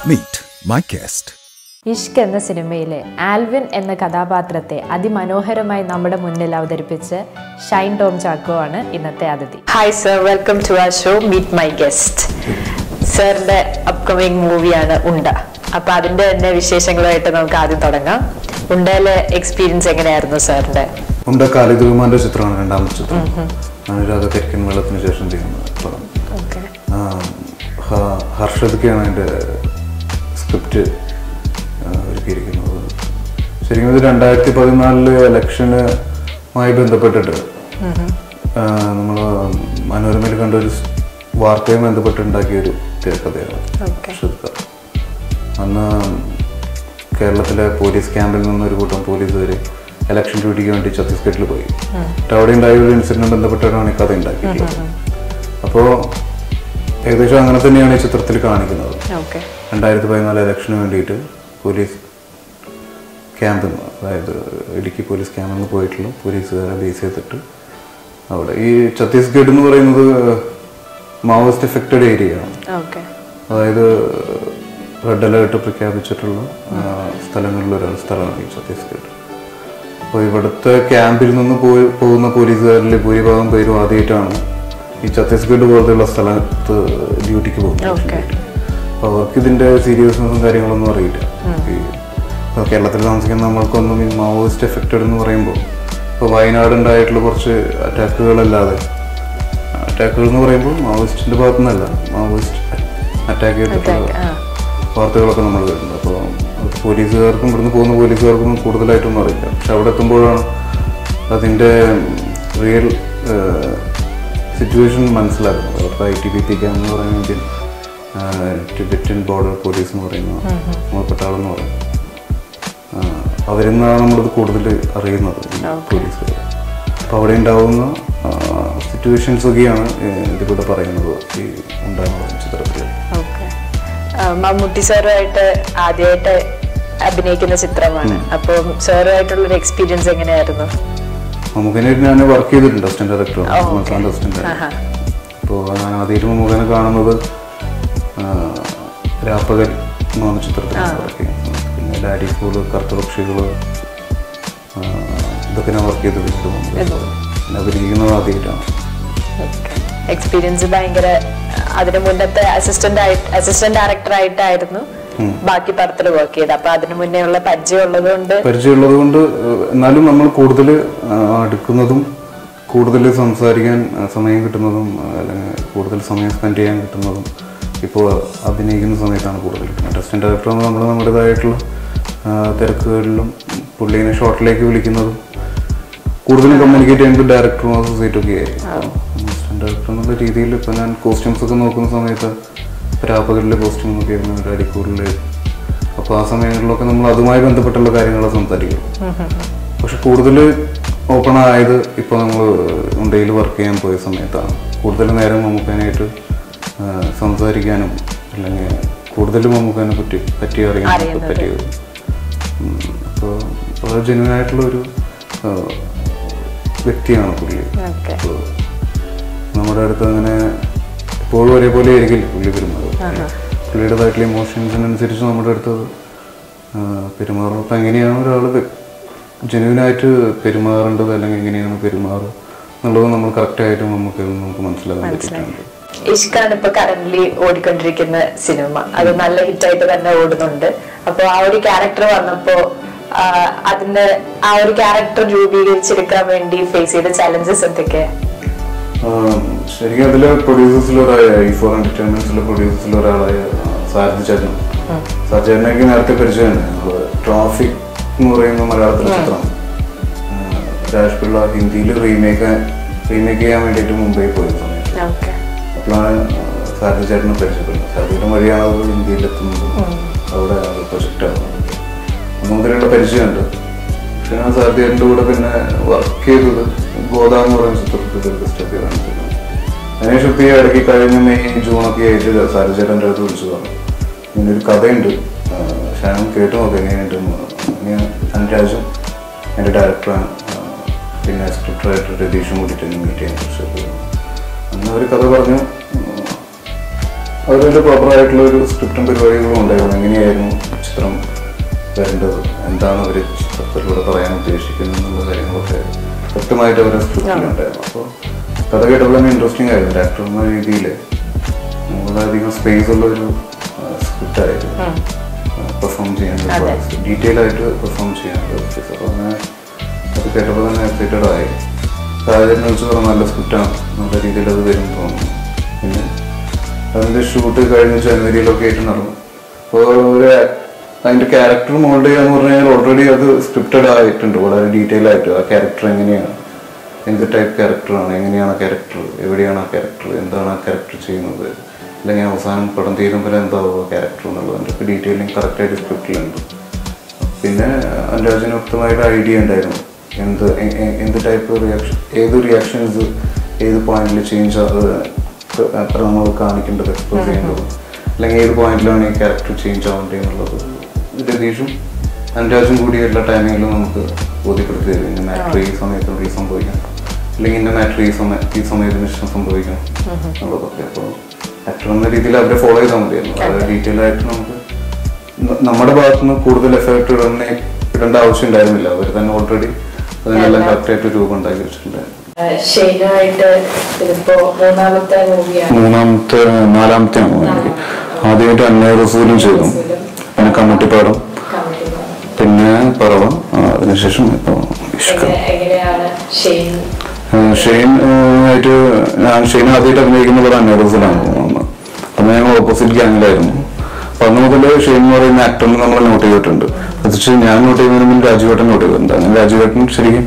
Meet my guest. Ishq എന്ന സിനിമയിലെ Alvin എന്ന കഥാപാത്രത്തെ അതിമനോഹരമായി നമ്മുടെ മുന്നിൽ അവതരിപ്പിച്ച് ഷൈൻ ടോം ചാക്കോ ആണ് ഇന്നത്തെ അതിഥി hi sir welcome to our show meet my guest സാറിന്റെ അപ്കമിങ് മൂവിയാണ് ഉണ്ട അപ്പൊ അതിന്റെ തന്നെ വിശേഷങ്ങളുമായിട്ട് നമുക്ക് ആദ്യം തുടങ്ങാം ഉണ്ടയിലെ എക്സ്പീരിയൻസ് എങ്ങനെയായിരുന്നു സാറിന്റെ ഉണ്ട് ഖാലിദ് റഹ്മാന്റെ ചിത്രമാണ് രണ്ടാമത്തെ ചിത്രം അനുരാധ കരിക്കൻ വെള്ളത്തിന് ശേഷം ചെയ്യുന്ന പടം ആ, ഹ- ഹർഷദ്ക്കാണ് അതിൻ്റെ സ്ക്രിപ്റ്റ് ഒരുക്കിയിരിക്കുന്നത് ശരിക്കും ഇത് രണ്ടായിരത്തി പതിനാലില് ഇലക്ഷനുമായി ബന്ധപ്പെട്ടിട്ട് നമ്മൾ മനോരമയിൽ കണ്ട ഒരു സ് വാർത്തയുമായി ബന്ധപ്പെട്ട് ഉണ്ടാക്കിയ ഒരു തിരക്കഥയാണ് ഹർഷദ് അന്ന് കേരളത്തിലെ പോലീസ് ക്യാമ്പിൽ നിന്ന് ഒരു കൂട്ടം പോലീസുകാർ ഇലക്ഷൻ ഡ്യൂട്ടിക്ക് വേണ്ടി ഛത്തീസ്ഗഡിൽ പോയി എന്നിട്ട് അവിടെ ഉണ്ടായ ഒരു ഇൻസിഡന്റ് ബന്ധപ്പെട്ടാണ് ഈ കഥ ഉണ്ടാക്കിയിട്ടുള്ളത് അപ്പോൾ ഏകദേശം അങ്ങനെ തന്നെയാണ് ഈ ചിത്രത്തിൽ കാണിക്കുന്നത് ഓക്കെ രണ്ടായിരത്തി പതിനാല് ഇലക്ഷന് വേണ്ടിയിട്ട് പോലീസ് ക്യാമ്പിൽ നിന്ന് അതായത് ഇടുക്കി പോലീസ് ക്യാമ്പിൽ നിന്ന് പോയിട്ടുള്ള പോലീസുകാരെ ബേസ് ചെയ്തിട്ട് അവിടെ ഈ ഛത്തീസ്ഗഡ് എന്ന് പറയുന്നത് മാവോയിസ്റ്റ് എഫക്റ്റഡ് ഏരിയയാണ് ഓക്കെ അതായത് റെഡ് അലേർട്ട് പ്രഖ്യാപിച്ചിട്ടുള്ള ആ, സ്ഥലങ്ങളിലൊരു സ്ഥലമാണ് ഈ ഛത്തീസ്ഗഡ് അപ്പോൾ ഇവിടുത്തെ ക്യാമ്പിൽ നിന്ന് പോയി പോകുന്ന പോലീസുകാരിൽ ഭൂരിഭാഗം പേരും ആദ്യമായിട്ടാണ് ഈ ഛത്തീസ്ഗഡ് പോലത്തെയുള്ള സ്ഥലത്ത് ഡ്യൂട്ടിക്ക് പോകുന്നത് Okay. അപ്പോൾ അവർക്ക് ഇതിൻ്റെ സീരിയസ്നെസ്സും കാര്യങ്ങളൊന്നും അറിയില്ല ഈ ഇപ്പോൾ കേരളത്തിൽ താമസിക്കുന്ന നമ്മൾക്കൊന്നും ഈ മാവോയിസ്റ്റ് എഫക്റ്റഡ് എന്ന് പറയുമ്പോൾ ഇപ്പോൾ വയനാട് ഉണ്ടായിട്ടുള്ള കുറച്ച് അറ്റാക്കുകളല്ലാതെ അറ്റാക്കുകൾ എന്ന് പറയുമ്പോൾ മാവോയിസ്റ്റിൻ്റെ ഭാഗത്തു നിന്നല്ല മാവോയിസ്റ്റ് അറ്റാക്ക് ചെയ്തിട്ടുള്ള വാർത്തകളൊക്കെ നമ്മൾ കേട്ടിട്ടുണ്ട് അപ്പോൾ അത് പോലീസുകാർക്കും ഇവിടുന്ന് പോകുന്ന പോലീസുകാർക്കും കൂടുതലായിട്ടൊന്നും അറിയില്ല പക്ഷെ അവിടെ എത്തുമ്പോഴാണ് അതിൻ്റെ റിയൽ സിറ്റുവേഷൻ മനസ്സിലാക്കുന്നത് അവർക്ക് I T B P camp എന്ന് പറയുന്ന ഇന്ത്യൻ ടിബറ്റൻ ബോർഡർ പോലീസ് എന്ന് പറയുന്ന നമ്മൾ പട്ടാളം എന്ന് പറയും ആ, അവരിൽ നിന്നാണ് നമ്മളിത് കൂടുതൽ അറിയുന്നത് ഈ പോലീസുകാർ അപ്പോൾ അവിടെ ഉണ്ടാവുന്ന സിറ്റുവേഷൻസ് ഒക്കെയാണ് ഇതിലൂടെ പറയുന്നത് ഈ ഉണ്ടാകുന്ന ചിത്രത്തിൽ ഓക്കെ മമ്മൂട്ടി സാറുമായിട്ട് ആദ്യമായിട്ട് അഭിനയിക്കുന്ന ചിത്രമാണ് അപ്പം സാറുമായിട്ടുള്ള ഒരു എക്സ്പീരിയൻസ് എങ്ങനെയായിരുന്നു മമ്മൂക്കനെ ഞാൻ വർക്ക് ചെയ്തിട്ടുണ്ട് അസിസ്റ്റന്റ് ഡയറക്ടർ മസാന്റെ അസിസ്റ്റന്റ് അപ്പോൾ ഞാൻ ആദ്യമായിട്ട് മമ്മൂക്കനെ കാണുന്നത് ആ, രാപ്പകൽ എന്ന് പറഞ്ഞ ചിത്രത്തിലാണ് വർക്ക് ചെയ്യുന്നത് പിന്നെ ഡാഡി സ്കൂള് കറുത്തപക്ഷികൾ ഇതൊക്കെ ഞാൻ വർക്ക് ചെയ്തിട്ടുണ്ട് മമ്മൂക്ക. പിന്നെ അഭിനയിക്കുന്നത് ആദ്യമായിട്ടാണ് എക്സ്പീരിയൻസ് ഭയങ്കര അതിന് മുന്നത്തെ അസിസ്റ്റന്റ് ആയിട്ട് അസിസ്റ്റന്റ് ഡയറക്ടർ ആയിട്ടായിരുന്നു ബാക്കി പടത്തിൽ വർക്ക് ചെയ്ത് അപ്പൊ അതിനു മുന്നേ ഉള്ള പരിചയം ഉള്ളത് കൊണ്ട് പരിചയമുള്ളത് കൊണ്ട് ഏഹ്, എന്നാലും നമ്മൾ കൂടുതൽ അടുക്കുന്നതും കൂടുതൽ സംസാരിക്കാൻ ആ, സമയം കിട്ടുന്നതും ആ, അല്ലെങ്കിൽ കൂടുതൽ സമയം സ്പെൻഡ് ചെയ്യാൻ കിട്ടുന്നതും ഇപ്പോൾ അഭിനയിക്കുന്ന സമയത്താണ് കൂടുതൽ കിട്ടുന്നത് അസിസ്റ്റന്റ് ഡയറക്ടർ നമ്മൾ നമ്മുടേതായിട്ടുള്ള ആ, തിരക്കുകളിലും പുള്ളീനെ ഷോട്ടിലേക്ക് വിളിക്കുന്നതും കൂടുതലും കമ്മ്യൂണിക്കേറ്റ് ചെയ്യുന്നത് ഡയറക്ടറും അസോസിയേറ്റും ഒക്കെ ആയിരിക്കും അസിസ്റ്റന്റ് ഡയറക്ടർ എന്നുള്ള രീതിയിൽ ഇപ്പോൾ ഞാൻ കോസ്റ്റ്യൂംസ് ഒക്കെ നോക്കുന്ന സമയത്ത് രാപ്പകലിലെ കോസ്റ്റ്യൂം ഒക്കെ ആയിരുന്നു അടിക്കൂറിൽ അപ്പോൾ ആ സമയങ്ങളിലൊക്കെ നമ്മൾ അതുമായി ബന്ധപ്പെട്ടുള്ള കാര്യങ്ങൾ സംസാരിക്കും പക്ഷെ കൂടുതൽ ഓപ്പൺ ആയത് ഇപ്പോൾ നമ്മൾ ഉണ്ടയിൽ വർക്ക് ചെയ്യാൻ പോയ സമയത്താണ് കൂടുതൽ നേരം നമുക്കതിനായിട്ട് ആ, സംസാരിക്കാനും അല്ലെങ്കിൽ കൂടുതലും നമുക്കതിനെ പറ്റി പറ്റി അറിയാനൊക്കെ പറ്റിയത് അപ്പോൾ വളരെ ജെന്യൂൻ ആയിട്ടുള്ള ഒരു ആ, വ്യക്തിയാണ് പുള്ളി ഓക്കെ അപ്പോൾ നമ്മുടെ അടുത്ത് അങ്ങനെ എപ്പോഴും ഒരേപോലെ ആയിരിക്കില്ല പുള്ളി പെരുമാറുക പുള്ളിയുടേതായിട്ടുള്ള ഇമോഷൻസിനനുസരിച്ച് നമ്മുടെ അടുത്ത് ആ, പെരുമാറും അപ്പം എങ്ങനെയാണ് ഒരാൾ ജെന്യൂനായിട്ട് പെരുമാറേണ്ടത് അല്ലെങ്കിൽ എങ്ങനെയാണ് പെരുമാറുക എന്നുള്ളത് നമ്മൾ കറക്റ്റായിട്ട് നമുക്ക് നമുക്ക് മനസ്സിലാക്കാൻ പറ്റിയിട്ടുണ്ട് ഇഷ്കാണ് ഇപ്പൊ കറന്റ് ഓടിക്കൊണ്ടിരിക്കുന്ന സിനിമ അത് നല്ല ഹിറ്റായിട്ട് തന്നെ ഓടുന്നുണ്ട് അപ്പൊ ആ ഒരു ക്യാരക്ടർ വന്നപ്പോ ആ, അതിന്റെ ആ ഒരു ക്യാരക്ടർ രൂപീകരിച്ചെടുക്കാൻ വേണ്ടി ഫേസ് ചെയ്ത ചലഞ്ചസ് എന്തൊക്കെയാ ആ, ശരിക്കും അതിൽ പ്രൊഡ്യൂസേഴ്സിലൊരായ ഈ ഫോർ എന്റർടൈൻമെന്റ്സിലെ പ്രൊഡ്യൂസേഴ്സിലൊരാളായ സാരഥി ചേട്ടൻ സാരഥി ചേട്ടനൊക്കെ നേരത്തെ പരിചയമുണ്ട് നമ്മള് ട്രാഫിക് എന്ന് പറയുന്ന മലയാളത്തിലെ ചിത്രം ആ, രാജ് പിള്ള ഹിന്ദിയിൽ റീമേക്ക് റീമേക്ക് ചെയ്യാൻ വേണ്ടിയിട്ട് മുംബൈ പോയ സമയത്ത് ഓക്കെ അപ്പോഴാണ് സാരഥി ചേട്ടനെ പരിചയപ്പെടുന്നത് സാരഥിയുടെ വഴിയാണ് അത് ഇന്ത്യയിലെത്തുന്നത് അവിടെ അത് പ്രൊജക്റ്റ് ആവുന്നത് അന്ന് മുതലുള്ള പരിചയമുണ്ട് പക്ഷെ ഞാൻ സാരഥി ചേട്ടൻ്റെ കൂടെ പിന്നെ വർക്ക് ചെയ്തത് ഗോദ എന്ന് പറയുന്ന ചിത്രത്തിൽ സ്റ്റെപ്പ് ചെയ്താണ് ചെയ്തത് അതിനുശേഷം ഇപ്പം ഈ ഇടയ്ക്ക് കഴിഞ്ഞ മെയ് ജൂണൊക്കെ ആയിട്ട് സാരഥി ചേട്ടൻ്റെ അടുത്ത് വിളിച്ചതാണ് ഇങ്ങനെ ഒരു കഥയുണ്ട് ഷാൻ കേട്ട് നോക്കാം എങ്ങനെയുണ്ടെന്ന് ഞാൻ അനുരാജും എൻ്റെ ഡയറക്ടറാണ് പിന്നെ സ്ക്രിപ്റ്റ് റൈറ്റർ രതീഷും കൂടിയിട്ട് എന്നെ മീറ്റ് ചെയ്യാൻ കുറിച്ച് അന്ന് ഒരു കഥ പറഞ്ഞു അതിലൊരു പ്രോപ്പർ ആയിട്ടുള്ള ഒരു സ്ക്രിപ്റ്റും പരിപാടികളും ഉണ്ടായിരുന്നു എങ്ങനെയായിരുന്നു ചിത്രം വരേണ്ടത് എന്താണ് അവർ ചിത്രത്തിലൂടെ പറയാൻ ഉദ്ദേശിക്കുന്നത് എന്നുള്ള കാര്യങ്ങളൊക്കെ കൃത്യമായിട്ട് അവരുടെ സ്ക്രിപ്റ്റിലുണ്ടായിരുന്നു അപ്പോൾ കഥ കേട്ടപ്പോൾ തന്നെ ഇൻട്രസ്റ്റിംഗ് ആയിരുന്നു ഒരു ആക്ടർ എന്ന രീതിയിൽ വളരെയധികം സ്പേസ് ഉള്ള ഒരു സ്ക്രിപ്റ്റ് ആയിരുന്നു പെർഫോം ചെയ്യാൻ ഡീറ്റെയിൽ ആയിട്ട് പെർഫോം ചെയ്യാൻ അപ്പോൾ അങ്ങനെ അത് കേട്ടപ്പോൾ തന്നെ എക്സൈറ്റഡ് ആയി സാഹചര്യം വെച്ച് പറഞ്ഞാൽ നല്ല സ്ക്രിപ്റ്റാണ് നല്ല രീതിയിൽ അത് വരും തോന്നുന്നു പിന്നെ അതിൻ്റെ ഷൂട്ട് കഴിഞ്ഞ് ജനുവരിയിലൊക്കെ ആയിട്ട് നടന്നു അപ്പോൾ ഒരു അതിൻ്റെ ക്യാരക്ടർ മോൾഡ് ചെയ്യാന്ന് പറഞ്ഞു കഴിഞ്ഞാൽ ഓൾറെഡി അത് സ്ക്രിപ്റ്റഡ് ആയിട്ടുണ്ട് വളരെ ഡീറ്റെയിൽ ആയിട്ട് ആ ക്യാരക്ടർ എങ്ങനെയാണ് എന്ത് ടൈപ്പ് ക്യാരക്ടറാണ് എങ്ങനെയാണ് ആ ക്യാരക്ടർ എവിടെയാണ് ആ ക്യാരക്ടർ എന്താണ് ആ ക്യാരക്ടർ ചെയ്യുന്നത് അല്ലെങ്കിൽ അവസാനം പടം തീരുമ്പോൾ എന്താവും ആ ക്യാരക്ടർ എന്നുള്ളതിൻ്റെ ഒക്കെ ഡീറ്റെയിലിംഗ് കറക്റ്റായിട്ട് സ്ക്രിപ്റ്റിലുണ്ട് പിന്നെ അനുരാജിന് വ്യക്തമായിട്ട് ഐഡിയ ഉണ്ടായിരുന്നു എന്ത് എ- എ- എന്ത് ടൈപ്പ് റിയാക്ഷൻ ഏത് റിയാക്ഷൻസ് ഏത് പോയിന്റിൽ ചേഞ്ച് അത്ര നമ്മൾ കാണിക്കേണ്ടത് എക്സ്പോസ് ചെയ്യേണ്ടത് അല്ലെങ്കിൽ ഏത് പോയിന്റിലാണ് ഈ ക്യാരക്ടർ ചേഞ്ച് ആവേണ്ടത് എന്നുള്ളത് രതീഷും അനുരാജും കൂടി എല്ലാ ടൈമിങ്ങിലും നമുക്ക് ബോധ്യപ്പെടുത്തി തരും ഇന്ന മാറ്റർ ഈ സമയത്തുള്ളിൽ സംഭവിക്കണം അല്ലെങ്കിൽ ഇന്ന മാറ്റർ ഈ സമയ ഈ സമയത്തിന് ശേഷം സംഭവിക്കണം എന്നുള്ളതൊക്കെ അപ്പോൾ ആക്ടർ എന്ന രീതിയിൽ അവരെ ഫോളോ ചെയ്താൽ മതിയായിരുന്നു വളരെ ഡീറ്റെയിൽ ആയിട്ട് നമുക്ക് ന- നമ്മുടെ ഭാഗത്തു നിന്ന് കൂടുതൽ എഫേർട്ട് ഇടുന്ന ഇടേണ്ട ആവശ്യം ഉണ്ടായിരുന്നില്ല അവർ തന്നെ ഓൾറെഡി അതിനെല്ലാം കറക്റ്റായിട്ട് രൂപം ഉണ്ടാക്കി വെച്ചിട്ടുണ്ടായിരുന്നു ഷെയ്നുമായിട്ട് ഇതിപ്പോ മൂന്നാമത്തെ മൂവിയാണ് മൂന്നാമത്തെ നാലാമത്തെ ആണ് എനിക്ക് ആദ്യമായിട്ട് അന്നയ റസൂലും ചെയ്തു പിന്നെ കമ്മട്ടിപ്പാടം പിന്നെ പറവം ആ, അതിനുശേഷം ഇപ്പോൾ ഇഷ്ക എങ്ങനെയാണ് ഷെയ്ൻ ഏഹ് ഷെയ്ൻ ഏഹ് ആയിട്ട് ഞാൻ ഷെയ്ൻ ആദ്യമായിട്ട് അഭിനയിക്കുന്ന പടം അന്നയ റസൂലാണ് തോന്നുന്നത് അന്ന് ഞങ്ങൾ ഓപ്പോസിറ്റ് ഗ്യാങ്ങിലായിരുന്നു അപ്പൊ അന്ന് മുതൽ ഷെയ്ൻ എന്ന് പറയുന്ന ആക്ടറിനെ നമ്മൾ നോട്ട് ചെയ്തിട്ടുണ്ട് പ്രത്യേകിച്ച് ഞാൻ നോട്ട് ചെയ്യുന്നതിന് മുമ്പ് രാജുവേട്ടൻ നോട്ട് ചെയ്തിട്ടുണ്ട് അങ്ങനെ രാജുവേട്ടൻ ശരിക്കും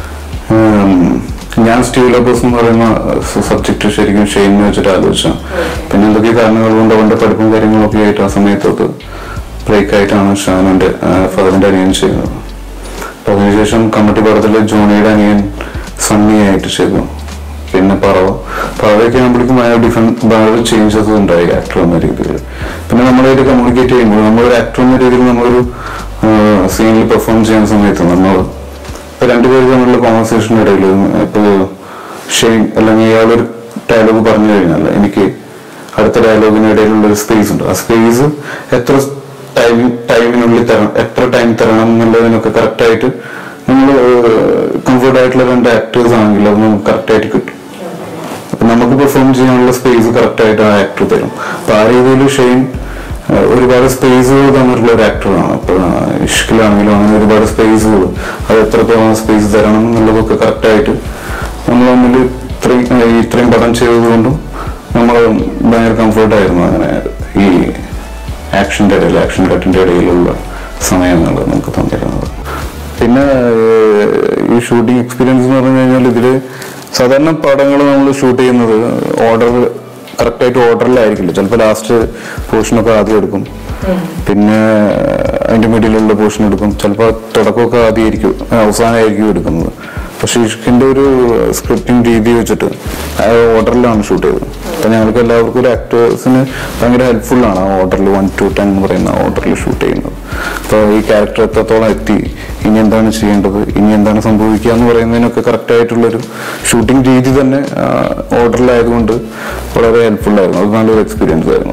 ഉം, ഞാൻ സ്റ്റീവ് ലോബസ് എന്ന് പറയുന്ന സബ്ജക്ട് ശരിക്കും ഷെയ്നിനെ വെച്ചിട്ട് ആലോചിച്ചു പിന്നെ എന്തൊക്കെ കാരണങ്ങൾ കൊണ്ട് അവന്റെ പഠിപ്പും കാര്യങ്ങളൊക്കെ ആയിട്ട് ആ സമയത്തൊക്കെ ബ്രേക്ക് ആയിട്ടാണ് ഷാനുവിന്റെ ഫാദറിന്റെ അനിയൻ ചെയ്യുന്നത് അപ്പൊ അതിനുശേഷം കമ്മിറ്റി പടത്തില് ജോണിയുടെ അനിയൻ സണ്ണി ആയിട്ട് ചെയ്തു പിന്നെ പറവ പറവയൊക്കെ ആകുമ്പോഴേക്കും ഭയങ്കര ഡിഫറെന്റ് ഭയങ്കര ചേഞ്ചസ് ഉണ്ടായി ആക്ടർ എന്ന രീതിയിൽ പിന്നെ നമ്മളായിട്ട് കമ്മ്യൂണിക്കേറ്റ് ചെയ്യുമ്പോൾ നമ്മളൊരു ആക്ടർ എന്ന രീതിയിൽ നമ്മളൊരു സീനിൽ പെർഫോം ചെയ്യുന്ന സമയത്ത് നമ്മൾ ഇപ്പൊ രണ്ടുപേര് തമ്മിലുള്ള കോൺവെർസേഷൻ്റെ ഇടയിൽ ഇപ്പൊ ഷെയ്ൻ അല്ലെങ്കിൽ ഇയാളൊരു ഡയലോഗ് പറഞ്ഞു കഴിഞ്ഞാൽ എനിക്ക് അടുത്ത ഡയലോഗിന് ഇടയിലുള്ള ഒരു സ്പേസ് ഉണ്ട് ആ സ്പേസ് എത്ര ടൈം ടൈമിനുള്ളിൽ തരണം എത്ര ടൈം തരണം എന്നുള്ളതിനൊക്കെ കറക്റ്റായിട്ട് നമ്മൾ കംഫർട്ട് ആയിട്ടുള്ള രണ്ട് ആക്ടേഴ്സ് ആണെങ്കിൽ അത് നമുക്ക് കറക്റ്റായിട്ട് കിട്ടും അപ്പൊ നമുക്ക് പെർഫോം ചെയ്യാനുള്ള സ്പേസ് കറക്റ്റായിട്ട് ആ ആക്ടർ തരും അപ്പൊ ആ രീതിയിൽ ഷെയ്ൻ ഏഹ്, ഒരുപാട് സ്പേസുകൾ തന്നിട്ടുള്ള ഒരു ആക്ടറാണ് അപ്പൊ ഇഷ്കിലാണെങ്കിലും അങ്ങനെ ഒരുപാട് സ്പേസുകൾ അത് എത്രത്തോളം സ്പേസ് തരണം എന്നുള്ളതൊക്കെ കറക്റ്റായിട്ട് നമ്മൾ തമ്മിൽ ഇത്രയും ഏഹ്, ഇത്രയും പടം ചെയ്തതുകൊണ്ടും നമ്മൾ ഭയങ്കര കംഫർട്ടായിരുന്നു അങ്ങനെ ഈ ആക്ഷൻ്റെ ഇടയിൽ ആക്ഷൻ കട്ടിൻ്റെ ഇടയിലുള്ള സമയങ്ങൾ നമുക്ക് തന്നിരുന്നത് പിന്നെ ഏഹ്, ഈ ഷൂട്ടിംഗ് എക്സ്പീരിയൻസ് എന്ന് പറഞ്ഞു കഴിഞ്ഞാൽ ഇതില് സാധാരണ പടങ്ങൾ നമ്മൾ ഷൂട്ട് ചെയ്യുന്നത് ഓർഡർ കറക്റ്റായിട്ട് ഓർഡറിലായിരിക്കില്ല ചിലപ്പോൾ ലാസ്റ്റ് പോർഷനൊക്കെ ആദ്യം എടുക്കും പിന്നെ അതിന്റെ മിഡിലുള്ള പോർഷൻ എടുക്കും ചിലപ്പോൾ തുടക്കമൊക്കെ ആദ്യമായിരിക്കും അവസാനമായിരിക്കും എടുക്കുന്നത് പക്ഷെ ഇഷ്കിന്റെ ഒരു സ്ക്രിപ്റ്റിംഗ് രീതി വെച്ചിട്ട് ആ ഓർഡറിലാണ് ഷൂട്ട് ചെയ്തത് അപ്പൊ ഞങ്ങൾക്ക് എല്ലാവർക്കും ഒരു ആക്ടേഴ്സിന് ഭയങ്കര ഹെൽപ്ഫുൾ ആണ് ആ ഓർഡറിൽ വൺ ടു ടെൻ എന്ന് പറയുന്ന ഓർഡറിൽ ഷൂട്ട് ചെയ്യുന്നത് അപ്പോൾ ഈ ക്യാരക്ടർ എത്രത്തോളം എത്തി ഇനി എന്താണ് ചെയ്യേണ്ടത് ഇനി എന്താണ് സംഭവിക്കുക എന്ന് പറയുന്നതിനൊക്കെ കറക്റ്റ് ആയിട്ടുള്ളൊരു ഷൂട്ടിംഗ് രീതി തന്നെ ഓർഡറിലായതുകൊണ്ട് വളരെ ഹെൽപ്ഫുൾ ആയിരുന്നു അത് നല്ലൊരു എക്സ്പീരിയൻസ് ആയിരുന്നു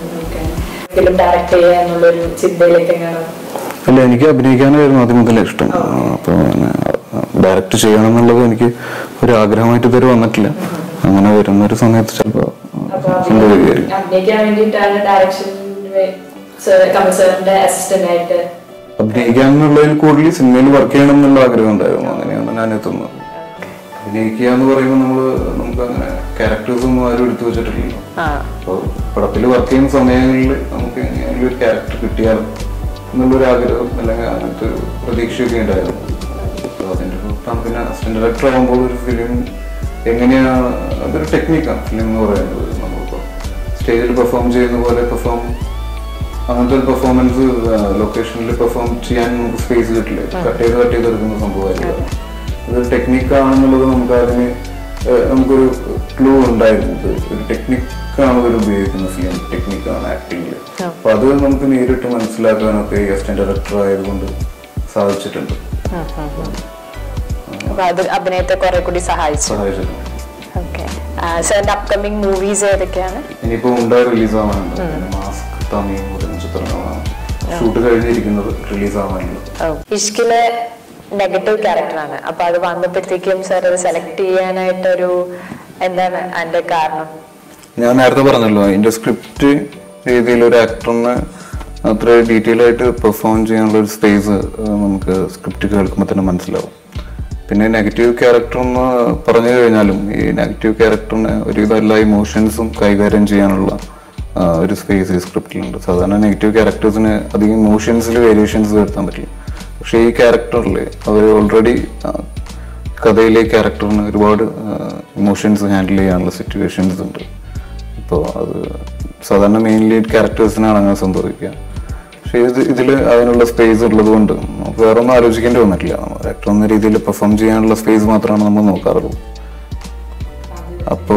ഫിലിം ഡയറക്ട് ചെയ്യുക എന്നുള്ളൊരു ചിന്തയിലേക്ക് എങ്ങനെയാണ് അല്ല എനിക്ക് അഭിനയിക്കാനായിരുന്നു ആദ്യം മുതലേ ഇഷ്ടം അപ്പോൾ ഡയറക്റ്റ് ചെയ്യണം എന്നുള്ളത് എനിക്ക് ഒരു ആഗ്രഹമായിട്ട് ഇതുവരെ വന്നിട്ടില്ല അങ്ങനെ വരുന്ന ഒരു സമയത്ത് ചിലപ്പോൾ സംഭവിക്കുമായിരിക്കും അഭിനയിക്കാൻ വേണ്ടിയിട്ടാണ് ഡയറക്ഷൻ കമൽ സാറിന്റെ അസിസ്റ്റന്റ് ആയിട്ട് അഭിനയിക്കാൻ എന്നുള്ളതിൽ കൂടുതൽ സിനിമയിൽ വർക്ക് ചെയ്യണം എന്നുള്ള ആഗ്രഹം ഉണ്ടായിരുന്നു അങ്ങനെയാണ് ഞാൻ എത്തുന്നത് അഭിനയിക്കുക എന്ന് പറയുമ്പോൾ നമ്മള് നമുക്ക് അങ്ങനെ ക്യാരക്ടേഴ്സ് ഒന്നും ആരും എടുത്തു വെച്ചിട്ടില്ലല്ലോ അപ്പോൾ പടത്തിൽ വർക്ക് ചെയ്യുന്ന സമയങ്ങളിൽ നമുക്ക് എങ്ങനെയെങ്കിലും ഒരു ക്യാരക്ടർ കിട്ടിയാൽ എന്നുള്ളൊരു ആഗ്രഹം അല്ലെങ്കിൽ അങ്ങനത്തെ ഒരു പ്രതീക്ഷയൊക്കെ ഉണ്ടായിരുന്നു അപ്പോൾ അതിൻ്റെ പുറത്താണ് പിന്നെ അസിസ്റ്റന്റ് ഡയറക്ടർ ആകുമ്പോൾ ഒരു ഫിലിം എങ്ങനെയാണ് അതൊരു ടെക്നിക്കാണ് ഫിലിം എന്ന് പറയുന്നത് നമ്മളിപ്പോൾ സ്റ്റേജിൽ പെർഫോം ചെയ്യുന്ന പോലെ പെർഫോം അങ്ങനത്തെ ഒരു പെർഫോമൻസ് ലൊക്കേഷനിൽ പെർഫോം ചെയ്യാൻ നമുക്ക് സ്പേസ് കിട്ടില്ല കട്ട് ചെയ്ത് കട്ട് ചെയ്ത് എടുക്കുന്ന സംഭവമായിരുന്നു ഇത് ടെക്നിക്കാണെന്നുള്ളത് നമുക്ക് അതിന് ഏഹ്, നമുക്കൊരു ക്ലൂ ഉണ്ടായിരുന്നു ഇത് ഒരു ടെക്നിക്കാണ് ഇവർ ഉപയോഗിക്കുന്ന ഫിലിം ടെക്നിക്കാണ് ആക്ടിങ്ങിൽ അപ്പൊ അത് നമുക്ക് നേരിട്ട് മനസ്സിലാക്കാനൊക്കെ ഈ അസിസ്റ്റന്റ് ഡയറക്ടർ ആയതുകൊണ്ട് സാധിച്ചിട്ടുണ്ട് അപ്പൊ അത് അഭിനയത്തെ കുറെ കൂടി സഹായിച്ചു സഹായിച്ചിട്ടുണ്ട് ഓക്കെ സാറിന്റെ അപ്കമിങ് മൂവീസ് ഏതൊക്കെയാണ് ഇനിയിപ്പോ ഉണ്ടായി റിലീസ് ആവാനുണ്ട് മാസ്ക് തമിഴ് മുതൽ ചിത്രങ്ങളാണ് ഷൂട്ട് കഴിഞ്ഞിരിക്കുന്നത് റിലീസ് ആവാനുണ്ട് ഇഷ്കിലെ നെഗറ്റീവ് ക്യാരക്ടറാണ് അപ്പൊ അത് വന്നപ്പോഴത്തേക്കും സാർ അത് സെലക്ട് ചെയ്യാനായിട്ടൊരു എന്താണ് അതിന്റെ കാരണം ഞാൻ നേരത്തെ പറഞ്ഞല്ലോ അതിന്റെ സ്ക്രിപ്റ്റ് രീതിയിൽ ഒരു ആക്ടറിന് അത്ര ഡീറ്റെയിൽ ആയിട്ട് പെർഫോം ചെയ്യാനുള്ള ഒരു സ്പേസ് നമുക്ക് സ്ക്രിപ്റ്റ് കേൾക്കുമ്പോൾ തന്നെ മനസ്സിലാവും പിന്നെ നെഗറ്റീവ് ക്യാരക്ടർ എന്ന് പറഞ്ഞു കഴിഞ്ഞാലും ഈ നെഗറ്റീവ് ക്യാരക്ടറിന് ഒരുവിധം എല്ലാ ഇമോഷൻസും കൈകാര്യം ചെയ്യാനുള്ള ആ, ഒരു സ്പേസ് ഈ സ്ക്രിപ്റ്റിലുണ്ട് സാധാരണ നെഗറ്റീവ് ക്യാരക്ടേഴ്സിന് അധികം ഇമോഷൻസിൽ വേരിയേഷൻസ് വരുത്താൻ പറ്റില്ല പക്ഷേ ഈ ക്യാരക്ടറിൽ അവർ ഓൾറെഡി കഥയിലെ ക്യാരക്ടറിന് ഒരുപാട് ഇമോഷൻസ് ഹാൻഡിൽ ചെയ്യാനുള്ള സിറ്റുവേഷൻസ് ഉണ്ട് ഇപ്പോൾ അത് സാധാരണ മെയിൻ ലീഡ് ക്യാരക്ടേഴ്സിനാണ് അങ്ങനെ സംഭവിക്കുക പക്ഷേ ഇത് ഇതിൽ അതിനുള്ള സ്പേസ് ഉള്ളത് കൊണ്ട് നമുക്ക് വേറെ ഒന്നും ആലോചിക്കേണ്ടി വന്നിട്ടില്ല നമ്മൾ ആക്ടർ എന്ന രീതിയിൽ പെർഫോം ചെയ്യാനുള്ള സ്പേസ് മാത്രമാണ് നമ്മൾ നോക്കാറുള്ളൂ അപ്പോൾ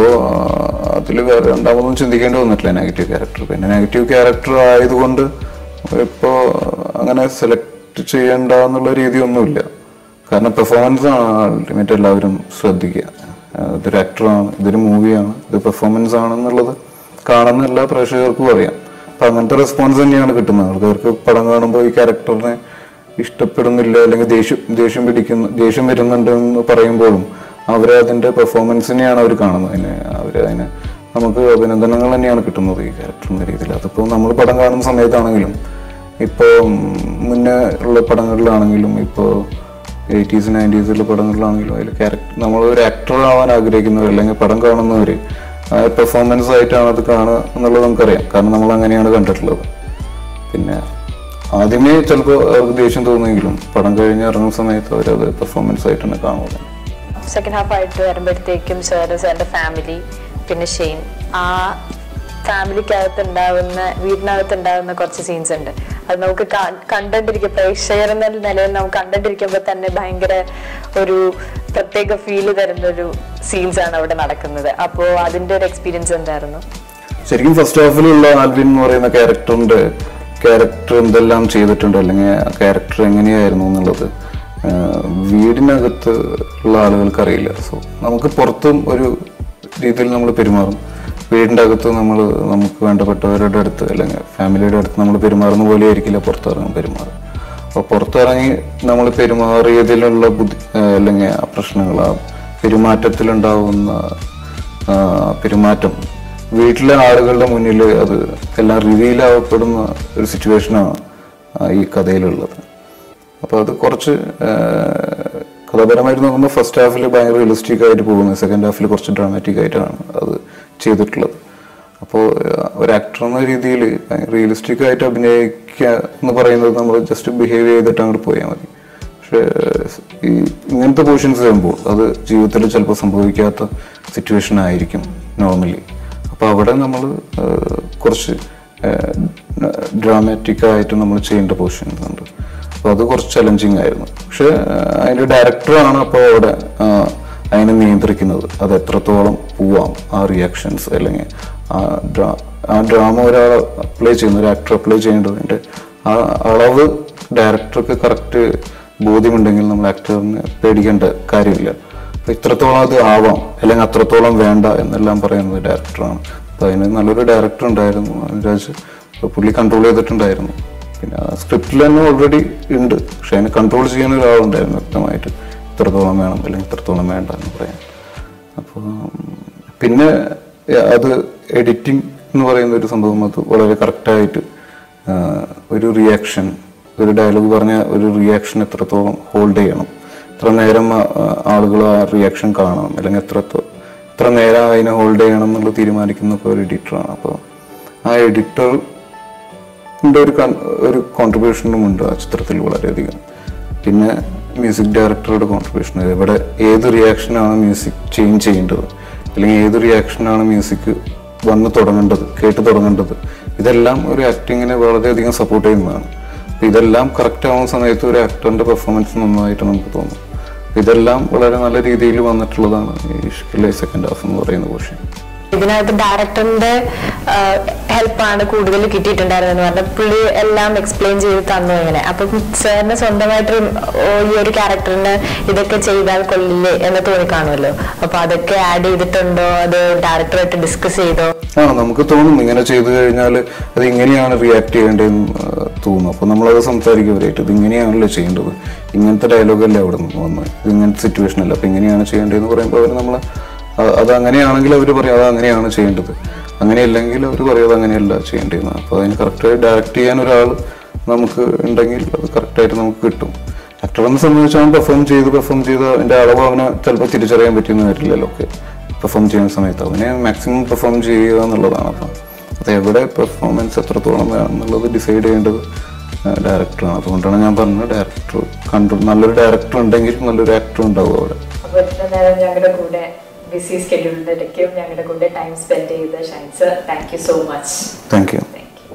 അതിൽ വേറെ രണ്ടാമതൊന്നും ചിന്തിക്കേണ്ടി വന്നിട്ടില്ല നെഗറ്റീവ് ക്യാരക്ടർ പിന്നെ നെഗറ്റീവ് ക്യാരക്ടർ ആയതുകൊണ്ട് ഇപ്പോൾ അങ്ങനെ സെലക്ട് ചെയ്യേണ്ട എന്നുള്ള രീതിയൊന്നുമില്ല കാരണം പെർഫോമൻസ് ആണ് അൾട്ടിമേറ്റ് എല്ലാവരും ശ്രദ്ധിക്കുക ആ, ഇതൊരു ആക്ടറാണ് ഇതൊരു മൂവിയാണ് ഇത് പെർഫോമൻസ് ആണെന്നുള്ളത് കാണുന്ന എല്ലാ പ്രേക്ഷകർക്കും അറിയാം അപ്പം അങ്ങനത്തെ റെസ്പോൺസ് തന്നെയാണ് കിട്ടുന്നത് ആൾക്കാർക്ക് പടം കാണുമ്പോൾ ഈ ക്യാരക്ടറിനെ ഇഷ്ടപ്പെടുന്നില്ല അല്ലെങ്കിൽ ദേഷ്യം ദേഷ്യം പിടിക്കുന്നു ദേഷ്യം വരുന്നുണ്ട് എന്ന് പറയുമ്പോഴും അവർ അതിന്റെ പെർഫോമൻസിനെയാണ് അവർ കാണുന്നത് അതിനെ അവർ അതിന് നമുക്ക് അഭിനന്ദനങ്ങൾ തന്നെയാണ് കിട്ടുന്നത് ഈ ക്യാരക്ടർ എന്ന രീതിയിൽ അതിപ്പോൾ നമ്മൾ പടം കാണുന്ന സമയത്താണെങ്കിലും ഇപ്പോൾ മുന്നേ ഉള്ള പടങ്ങളിലാണെങ്കിലും ഇപ്പോൾ എയ്റ്റീസ് നയൻറ്റീസിലെ പടങ്ങളിലാണെങ്കിലും അതിൽ ക്യാരക്ടർ നമ്മൾ ഒരു ആക്ടർ ആവാൻ ആഗ്രഹിക്കുന്നവർ അല്ലെങ്കിൽ പടം കാണുന്നവർ ആ പെർഫോമൻസ് ആയിട്ടാണ് അത് കാണുക എന്നുള്ളത് നമുക്കറിയാം കാരണം നമ്മൾ അങ്ങനെയാണ് കണ്ടിട്ടുള്ളത് പിന്നെ ആദ്യമേ ചിലപ്പോൾ അവർക്ക് ദേഷ്യം തോന്നുമെങ്കിലും പടം കഴിഞ്ഞ് ഇറങ്ങുന്ന സമയത്ത് അവരത് പെർഫോമൻസ് ആയിട്ട് തന്നെ കാണുന്നത് സെക്കൻഡ് ഹാഫ് ആയിട്ട് വരുമ്പോഴത്തേക്കും സാർ സാറിന്റെ ഫാമിലി പിന്നെ ഷെയ്ൻ ആ ഫാമിലിക്കകത്ത് ഉണ്ടാവുന്ന വീടിനകത്ത് ഉണ്ടാവുന്ന കുറച്ച് സീൻസ് ഉണ്ട് അത് നമുക്ക് കാ- കണ്ടോണ്ടിരിക്കും പ്രേക്ഷകർ എന്ന നിലയിൽ നമുക്ക് കണ്ടോണ്ടിരിക്കുമ്പോൾ തന്നെ ഭയങ്കര ഒരു പ്രത്യേക ഫീല് തരുന്ന ഒരു സീൻസ് ആണ് അവിടെ നടക്കുന്നത് അപ്പോൾ അതിന്റെ ഒരു എക്സ്പീരിയൻസ് എന്തായിരുന്നു ശരിക്കും ഫസ്റ്റ് ഹാഫിലുള്ള ആൽവിൻ എന്ന് പറയുന്ന ക്യാരക്ടറിന്റെ ക്യാരക്ടർ എന്തെല്ലാം ചെയ്തിട്ടുണ്ട് അല്ലെങ്കിൽ ആ ക്യാരക്ടർ എങ്ങനെയായിരുന്നു എന്നുള്ളത് ആ, വീടിനകത്ത് ഉള്ള ആളുകൾക്ക് അറിയില്ല സോ നമുക്ക് പുറത്തും ഒരു രീതിയിൽ നമ്മൾ പെരുമാറും വീടിൻ്റെ അകത്ത് നമ്മൾ നമുക്ക് വേണ്ടപ്പെട്ടവരുടെ അടുത്ത് അല്ലെങ്കിൽ ഫാമിലിയുടെ അടുത്ത് നമ്മൾ പെരുമാറുന്ന പോലെ ആയിരിക്കില്ല പുറത്തിറങ്ങാൻ പെരുമാറും അപ്പോൾ പുറത്തിറങ്ങി നമ്മൾ പെരുമാറിയതിലുള്ള ബുദ്ധി ആ, അല്ലെങ്കിൽ ആ പ്രശ്നങ്ങൾ ആ പെരുമാറ്റത്തിലുണ്ടാവുന്ന ആ, പെരുമാറ്റം വീട്ടിലെ ആളുകളുടെ മുന്നിൽ അത് എല്ലാം റിവീൽ ആവപ്പെടുന്ന ഒരു സിറ്റുവേഷനാണ് ഈ കഥയിലുള്ളത് അപ്പോൾ അത് കുറച്ച് ആ, കഥാപരമായിട്ട് നോക്കുമ്പോൾ ഫസ്റ്റ് ഹാഫിൽ ഭയങ്കര റിയലിസ്റ്റിക് ആയിട്ട് പോകുന്നത് സെക്കൻഡ് ഹാഫിൽ കുറച്ച് ഡ്രാമാറ്റിക് ആയിട്ടാണ് അത് ചെയ്തിട്ടുള്ളത് അപ്പോൾ ഒരു ആക്ടർ എന്ന രീതിയിൽ റിയലിസ്റ്റിക് ആയിട്ട് അഭിനയിക്കുക എന്ന് പറയുന്നത് നമ്മൾ ജസ്റ്റ് ബിഹേവ് ചെയ്തിട്ട് അങ്ങോട്ട് പോയാൽ മതി പക്ഷേ ഈ ഇങ്ങനത്തെ പോർഷൻസ് വരുമ്പോൾ അത് ജീവിതത്തിൽ ചിലപ്പോൾ സംഭവിക്കാത്ത സിറ്റുവേഷൻ ആയിരിക്കും നോർമലി അപ്പോൾ അവിടെ നമ്മൾ കുറച്ച് ഡ്രാമാറ്റിക് ആയിട്ട് നമ്മൾ ചെയ്യേണ്ട പോർഷൻസ് ഉണ്ട് അപ്പോൾ അത് കുറച്ച് ചലഞ്ചിങ് ആയിരുന്നു പക്ഷേ അതിൻ്റെ ഡയറക്ടറാണ് അപ്പോൾ അവിടെ ആ, അതിനെ നിയന്ത്രിക്കുന്നത് അത് എത്രത്തോളം പോവാം ആ റിയാക്ഷൻസ് അല്ലെങ്കിൽ ആ ഡ്രാ ആ ഡ്രാമ ഒരാൾ അപ്ലൈ ചെയ്യുന്ന ഒരു ആക്ടർ അപ്ലൈ ചെയ്യേണ്ടതിൻ്റെ ആ അളവ് ഡയറക്ടർക്ക് കറക്റ്റ് ബോധ്യമുണ്ടെങ്കിൽ നമ്മൾ ആക്ടറിന് പേടിക്കേണ്ട കാര്യമില്ല അപ്പൊ ഇത്രത്തോളം അത് ആവാം അല്ലെങ്കിൽ അത്രത്തോളം വേണ്ട എന്നെല്ലാം പറയുന്നത് ഡയറക്ടറാണ് അപ്പൊ അതിന് നല്ലൊരു ഡയറക്ടർ ഉണ്ടായിരുന്നു അനുരാജ് അപ്പൊ പുള്ളി കൺട്രോൾ ചെയ്തിട്ടുണ്ടായിരുന്നു പിന്നെ സ്ക്രിപ്റ്റിൽ തന്നെ ഓൾറെഡി ഉണ്ട് പക്ഷെ അതിനെ കൺട്രോൾ ചെയ്യാൻ ഒരാളുണ്ടായിരുന്നു വ്യക്തമായിട്ട് ഇത്രത്തോളം വേണം അല്ലെങ്കിൽ ഇത്രത്തോളം വേണ്ട എന്ന് പറയാൻ അപ്പോൾ പിന്നെ അത് എഡിറ്റിംഗ് എന്ന് പറയുന്ന ഒരു സംഭവം അത് വളരെ കറക്റ്റായിട്ട് ഒരു റിയാക്ഷൻ ഒരു ഡയലോഗ് പറഞ്ഞ ഒരു റിയാക്ഷൻ എത്രത്തോളം ഹോൾഡ് ചെയ്യണം എത്ര നേരം ആളുകൾ ആ റിയാക്ഷൻ കാണണം അല്ലെങ്കിൽ എത്ര എത്ര നേരം അതിനെ ഹോൾഡ് ചെയ്യണം എന്നുള്ളത് തീരുമാനിക്കുന്നൊക്കെ ഒരു എഡിറ്ററാണ് അപ്പോൾ ആ എഡിറ്റർ ന്റെ ഒരു കൺ- ഒരു കോൺട്രിബ്യൂഷനും ഉണ്ട് ആ ചിത്രത്തിൽ വളരെയധികം പിന്നെ മ്യൂസിക് ഡയറക്ടറുടെ കോൺട്രിബ്യൂഷൻ ഇവിടെ ഏത് റിയാക്ഷനാണ് മ്യൂസിക് ചേഞ്ച് ചെയ്യേണ്ടത് അല്ലെങ്കിൽ ഏത് റിയാക്ഷനാണ് മ്യൂസിക് വന്ന് തുടങ്ങേണ്ടത് കേട്ട് തുടങ്ങേണ്ടത് ഇതെല്ലാം ഒരു ആക്ടിങ്ങിനെ വളരെയധികം സപ്പോർട്ട് ചെയ്യുന്നതാണ് അപ്പൊ ഇതെല്ലാം കറക്റ്റ് ആവുന്ന സമയത്ത് ഒരു ആക്ടറിന്റെ പെർഫോമൻസ് നന്നായിട്ട് നമുക്ക് തോന്നും ഇതെല്ലാം വളരെ നല്ല രീതിയിൽ വന്നിട്ടുള്ളതാണ് ഈ ഇഷ്കിലെ സെക്കൻഡ് ഹാഫ് എന്ന് പറയുന്ന പോർഷൻ ഇതിനകത്ത് ഡയറക്ടറിന്റെ ഹെൽപ്പാണ് കൂടുതൽ കിട്ടിയിട്ടുണ്ടായിരുന്നെന്ന് പറഞ്ഞാൽ പുള്ളി എല്ലാം എക്സ്പ്ലെയിൻ ചെയ്ത് തന്നു ഇങ്ങനെ അപ്പം സാറിന് സ്വന്തമായിട്ട് ഓ, ഈ ഒരു ക്യാരക്ടറിന് ഇതൊക്കെ ചെയ്താൽ കൊള്ളില്ലേ എന്ന് തോന്നിക്കാണുമല്ലോ അപ്പൊ അതൊക്കെ ആഡ് ചെയ്തിട്ടുണ്ടോ അത് ഡയറക്ടറായിട്ട് ഡിസ്കസ് ചെയ്തോ ആ നമുക്ക് തോന്നും ഇങ്ങനെ ചെയ്തു കഴിഞ്ഞാൽ അത് ഇങ്ങനെയാണ് റിയാക്ട് ചെയ്യേണ്ടതെന്ന് ആ, തോന്നും അപ്പോൾ നമ്മളത് സംസാരിക്കും അവരായിട്ട് ഇത് ഇങ്ങനെയാണല്ലോ ചെയ്യേണ്ടത് ഇങ്ങനത്തെ ഡയലോഗല്ലേ അവിടെ നിന്ന് വന്നത് ഇത് ഇങ്ങനത്തെ സിറ്റുവേഷൻ അല്ല അപ്പോൾ ഇങ്ങനെയാണ് ചെയ്യേണ്ടതെന്ന് പറയുമ്പോൾ അവർ നമ്മൾ അത് അങ്ങനെയാണെങ്കിൽ അവർ പറയും അത് അങ്ങനെയാണ് ചെയ്യേണ്ടത് അങ്ങനെയല്ലെങ്കിൽ അവർ പറയും അത് അങ്ങനെയല്ല ചെയ്യേണ്ടതെന്ന് അപ്പോൾ അതിന് കറക്റ്റായി ഡയറക്റ്റ് ചെയ്യാൻ ഒരാൾ നമുക്ക് ഉണ്ടെങ്കിൽ അത് കറക്റ്റായിട്ട് നമുക്ക് കിട്ടും ആക്ടറിനെ സംബന്ധിച്ച് അവൻ പെർഫോം ചെയ്ത് പെർഫോം ചെയ്ത് അതിൻ്റെ അളവ് അവന് ചിലപ്പോൾ തിരിച്ചറിയാൻ പറ്റുന്ന വരില്ലല്ലോ ഒക്കെ പെർഫോം ചെയ്യുന്ന സമയത്ത് അവനെ മാക്സിമം പെർഫോം ചെയ്യുക എന്നുള്ളതാണ് അപ്പം അത് എവിടെ പെർഫോമൻസ് എത്രത്തോളം വേണം എന്നുള്ളത് ഡിസൈഡ് ചെയ്യേണ്ടത് ഡയറക്ടറാണ് അതുകൊണ്ടാണ് ഞാൻ പറഞ്ഞത് ഡയറക്ടർ കണ്ടു നല്ലൊരു ഡയറക്ടർ ഉണ്ടെങ്കിൽ നല്ലൊരു ആക്ടർ ഉണ്ടാവും അവിടെ അപ്പോൾ ഇത്ര നേരം ഞങ്ങളുടെ കൂടെ ബിസി സ്കെഡ്യൂളിൻ്റെ ഇടയ്ക്കും ഞങ്ങളുടെ കൂടെ ടൈം സ്പെൻഡ് ചെയ്ത് Shine sir thank you so much thank you thank you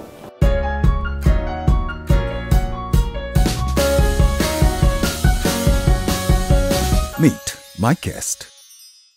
Meet my guest.